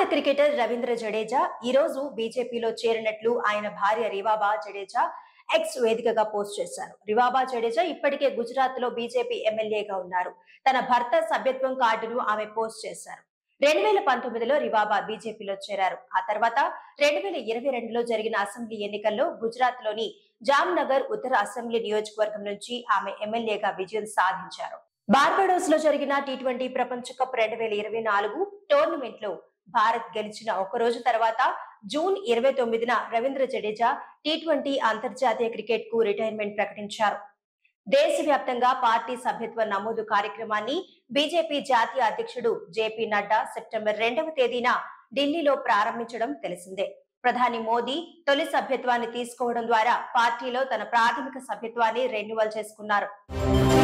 cricketer Ravindra Jadeja ఈ రోజు బీజేపీలో చేరినట్లు ఆయన భార్య రివాబా జడేజా ఎక్స్ వేదికగా పోస్ట్ చేశారు రివాబా జడేజా ఇప్పటికే గుజరాత్ లో బీజేపీ ఎమ్మెల్యేగా ఉన్నారు తన భర్త సభ్యత్వం కార్డును ఆమె పోస్ట్ చేశారు రెండు వేల పంతొమ్మిదిలో రివాబా బీజేపీలో చేరారు ఆ తర్వాత రెండు వేల ఇరవై రెండులో జరిగిన అసెంబ్లీ ఎన్నికల్లో గుజరాత్ లోని జామ్ నగర్ ఉత్తర అసెంబ్లీ నియోజకవర్గం నుంచి ఆమె ఎమ్మెల్యేగా విజయం సాధించారు బార్బడోస్ లో జరిగిన టీ ట్వంటీ ప్రపంచ కప్ రెండు వేల ఇరవై నాలుగు టోర్నమెంట్ లో భారత్ గెలిచిన ఒక రోజు తర్వాత జూన్ ఇరవై తొమ్మిదిన రవీంద్ర జడేజా టీ ట్వంటీ అంతర్జాతీయ క్రికెట్ కు రిటైర్మెంట్ ప్రకటించారు దేశవ్యాప్తంగా పార్టీ సభ్యత్వ నమోదు కార్యక్రమాన్ని బీజేపీ జాతీయ అధ్యక్షుడు జేపీ నడ్డా సెప్టెంబర్ రెండవ తేదీన ఢిల్లీలో ప్రారంభించడం తెలిసిందే ప్రధాని మోదీ తొలి సభ్యత్వాన్ని తీసుకోవడం ద్వారా పార్టీలో తన ప్రాథమిక సభ్యత్వాన్ని రెన్యువల్ చేసుకున్నారు